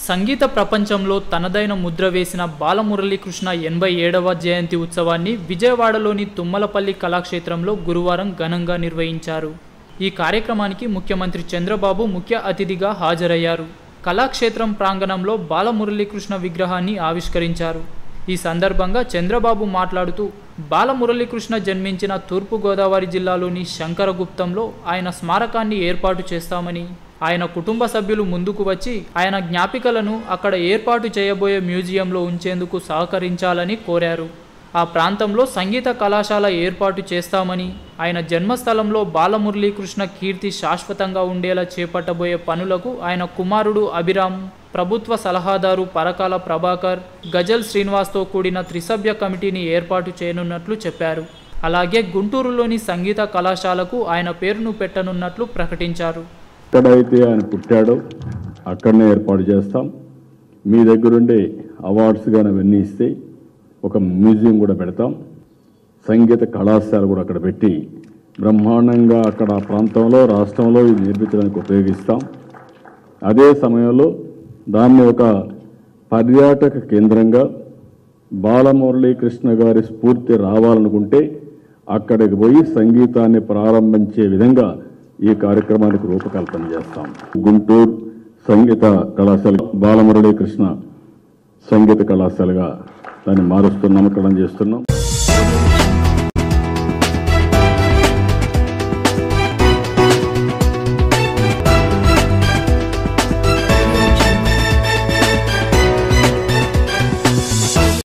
సంగీత ప్రపంచంలో తనదైన ముద్ర వేసిన బాలమురళీకృష్ణ ఎనభై ఏడవ జయంతి ఉత్సవాన్ని విజయవాడలోని తుమ్మలపల్లి కళాక్షేత్రంలో గురువారం ఘనంగా నిర్వహించారు ఈ కార్యక్రమానికి ముఖ్యమంత్రి చంద్రబాబు ముఖ్య అతిథిగా హాజరయ్యారు కళాక్షేత్రం ప్రాంగణంలో బాలమురళీకృష్ణ విగ్రహాన్ని ఆవిష్కరించారు ఈ సందర్భంగా చంద్రబాబు మాట్లాడుతూ బాలమురళీకృష్ణ జన్మించిన తూర్పుగోదావరి జిల్లాలోని శంకరగుప్తంలో ఆయన స్మారకాన్ని ఏర్పాటు చేస్తామని ఆయన కుటుంబ సభ్యులు ముందుకు వచ్చి ఆయన జ్ఞాపికలను అక్కడ ఏర్పాటు చేయబోయే మ్యూజియంలో ఉంచేందుకు సహకరించాలని కోరారు ఆ ప్రాంతంలో సంగీత కళాశాల ఏర్పాటు చేస్తామని ఆయన జన్మస్థలంలో బాలమురళీకృష్ణ కీర్తి శాశ్వతంగా ఉండేలా చేపట్టబోయే పనులకు ఆయన కుమారుడు అభిరామ్ ప్రభుత్వ సలహాదారు పరకాల ప్రభాకర్ గజల్ శ్రీనివాస్తో కూడిన త్రిసభ్య కమిటీని ఏర్పాటు చేయనున్నట్లు చెప్పారు అలాగే గుంటూరులోని సంగీత కళాశాలకు ఆయన పేరును పెట్టనున్నట్లు ప్రకటించారు ఎక్కడైతే ఆయన పుట్టాడో అక్కడనే ఏర్పాటు చేస్తాం మీ దగ్గరుండే అవార్డ్స్ కానీ అవన్నీ ఇస్తే ఒక మ్యూజియం కూడా పెడతాం సంగీత కళాశాల కూడా అక్కడ పెట్టి బ్రహ్మాండంగా అక్కడ ఆ ప్రాంతంలో రాష్ట్రంలో ఇది నిర్మించడానికి ఉపయోగిస్తాం అదే సమయంలో దాన్ని ఒక పర్యాటక కేంద్రంగా బాలమురళీకృష్ణ గారి స్ఫూర్తి రావాలనుకుంటే అక్కడికి పోయి సంగీతాన్ని ప్రారంభించే విధంగా ఈ కార్యక్రమానికి రూపకల్పన చేస్తాం గుంటూరు సంగీత కళాశాల బాలమురళీకృష్ణ సంగీత కళాశాలగా దాన్ని మారుస్తున్నాం నామకరణం చేస్తున్నాం